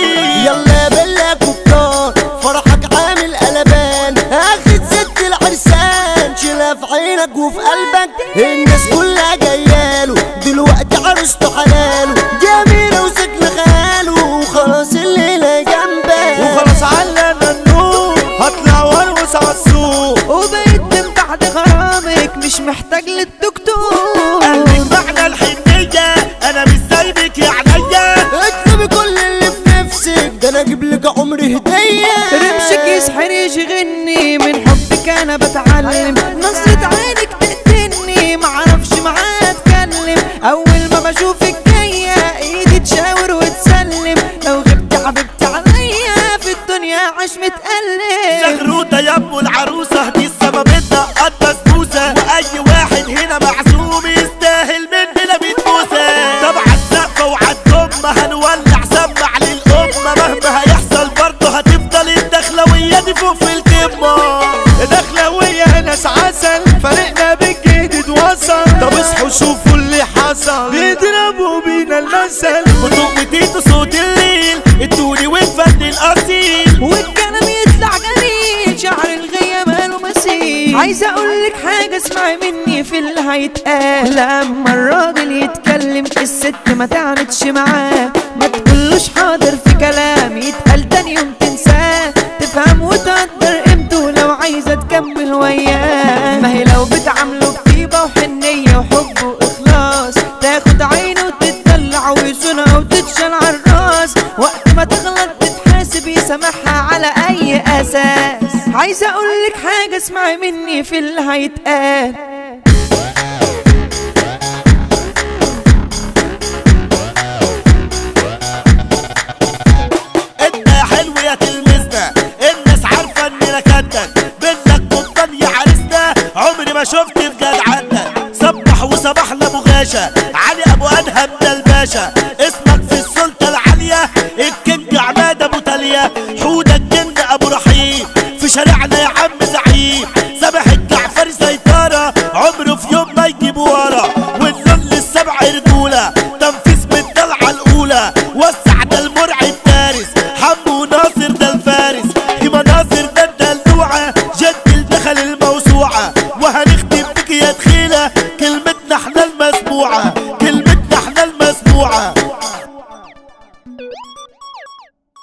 يلا بالله كبار فرحك عامل قلبان اخد ست العرسان شيلها في عينك وفي قلبك الناس كلها جاياله دلوقتي عروسته حلاله جميلة وسكن خاله وخلاص الليلة جنبك وخلاص علنا النور هطلع وارقص عالسوق وبقيت من بعد غرامك مش محتاج للدكتور قلبك معنى الحنية انا مش سايبك يا عينيا اكتبي كل اللي في نفسك ده انا اجيب لك عمري هدية رمشك يسحر يشغلني من حبك انا بتعلم نظرة عينك تقتلني معرفش معاه اتكلم اول ما بشوفك جاية ايدي تشاور وتسلم لو غبت حبيبتي عليا في الدنيا عاش متألم زغروطة يا ام العروسة دي السبابتنا قد بسبوسة واي واحد هنا معزوم يستاهل مننا ميت بوسة طبعا السقفة وعالدم هنولع سمع للأمة مهما هيحصل برضه هتفضل الدخلوية دي فوق في القمة دخلوية ناس عسل فريقنا بالجديد وصل طب اصحوا شوفوا اللي حصل بيضربوا بينا المثل ودقتين صوت الليل ادوني والفن الأصيل والكلام يطلع جميل شعر الغية ماله مثيل عايزة اقولك حاجة اسمعي مني في اللي هيتقال لما الراجل يتكلم الست ما تعنتش معاه ما تقولوش حاضر في كلام يتقال تاني يوم تنساه تفهم وتقدر قيمته لو عايزة تكمل وياه ما هي لو بتعامله بطيبة وحنية وحب واخلاص تاخد عينه وتتدلع ويصونها وتتشال عالراس وقت ما تغلط تتحاسب يسامحها على اي اساس عايزه اقولك حاجه اسمعي مني في اللي هيتقال انت يا حلو يا تلمسنا الناس عارفه اننا كدك منك قبطان يا عريسنا عمري ما شفت بجد عندك صبح وصباح لابو غاشا علي ابو ادهم ده الباشا اسمك في السلطه العاليه الكينج عماد ابو تاليه حوده الجن ابو رحيم في شارعنا يا عم زعيم سامح الجعفري سيطره عمره في يوم ما يجيب ورا واللون للسبع رجوله تنفيذ من الطلعه الاولى وسع ده المرعي الدارس حمو ناصر ده الفارس هبه ناصر ده الدلوعه جد دخل الموسوعه وهنختم بك يا دخيله كلمتنا احنا المسموعه كلمتنا احنا المسموعه